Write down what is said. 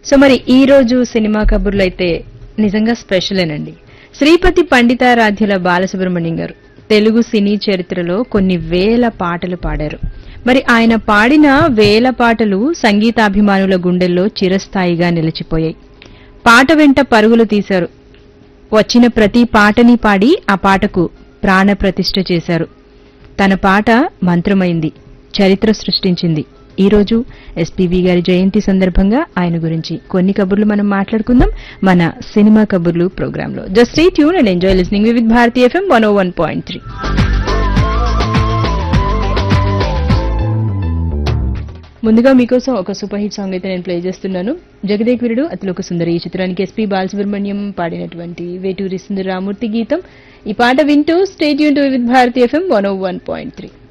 so మరి ఈ రోజు సినిమా కబుర్లు అయితే నిజంగా స్పెషలేనండి శ్రీపతి పండితారాధ్యుల బాలసుబ్రహ్మణ్యం గారు తెలుగు సినీ చరిత్రలో కొన్ని వేల పాటలు పాడారు మరి ఆయన పాడిన వేల పాటలు సంగీతాభిమానుల గుండెల్లో చిరస్థాయిగా నిలిచిపోయాయి పాట వెంట పరుగులు తీశారు వచ్చిన ప్రతి పాటని పాడి ఆ పాటకు ప్రాణ ప్రతిష్ఠ చేశారు తన పాట మంత్రమైంది చరిత్ర సృష్టించింది ఈ రోజు ఎస్పీబీ గారి జయంతి సందర్భంగా ఆయన గురించి కొన్ని కబుర్లు మనం మాట్లాడుకుందాం మన సినిమా కబుర్లు ప్రోగ్రామ్ లో just stay tune and enjoy listening with Bharati FM one O one point three ముందుగా మీకోసం ఒక సూపర్ హిట్ సాంగ్ అయితే నేను ప్లే చేస్తున్నాను జగదేక్ వీరుడు అతిలోక సుందరి ఈ చిత్రానికి ఎస్పీ బాలసుబ్రహ్మణ్యం పాడినటువంటి వేటూరి సుందర రామూర్తి గీతం ఈ పాట వింటూ stay tune to with Bharati FM one O one point three